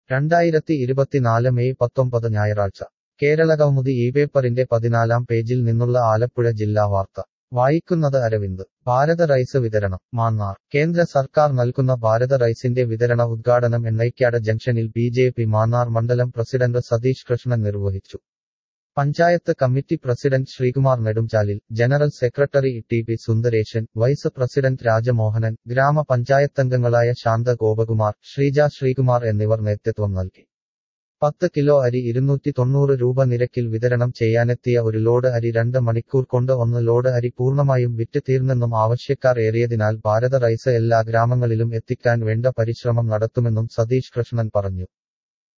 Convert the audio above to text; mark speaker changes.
Speaker 1: രണ്ടായിരത്തി ഇരുപത്തിനാല് മെയ് പത്തൊമ്പത് ഞായറാഴ്ച കേരളകൗമുദി ഈ പേപ്പറിന്റെ പതിനാലാം പേജിൽ നിന്നുള്ള ആലപ്പുഴ ജില്ലാ വാർത്ത വായിക്കുന്നത് അരവിന്ദ് ഭാരത റൈസ് വിതരണം മാന്നാർ കേന്ദ്ര സർക്കാർ നൽകുന്ന ഭാരത റൈസിന്റെ വിതരണ ഉദ്ഘാടനം എണ്ണയ്ക്കാട് ജംഗ്ഷനിൽ ബി ജെ പി മാന്നാർ മണ്ഡലം പ്രസിഡന്റ് സതീഷ് കൃഷ്ണൻ നിർവഹിച്ചു panchayat committee president Sreekumar Nedumchalil general secretary T P Sundaresan vice president Rajamohanan ഗ്രാമപഞ്ചായത്തംഗങ്ങളായ ശാന്ത ഗോപകുമാർ ശ്രീജ ശ്രീകുമാർ എന്നിവർ നേതൃത്വം നൽകി പത്ത് കിലോ അരി ഇരുന്നൂറ്റി തൊണ്ണൂറ് രൂപ നിരക്കിൽ വിതരണം ചെയ്യാനെത്തിയ ഒരു ലോഡ് അരി രണ്ട് മണിക്കൂർ കൊണ്ട് ഒന്ന് ലോഡ് അരി പൂർണ്ണമായും വിറ്റ് തീർന്നെന്നും ആവശ്യക്കാർ ഏറിയതിനാൽ ഭാരത റൈസ് എല്ലാ ഗ്രാമങ്ങളിലും എത്തിക്കാൻ വേണ്ട പരിശ്രമം നടത്തുമെന്നും സതീഷ് കൃഷ്ണൻ പറഞ്ഞു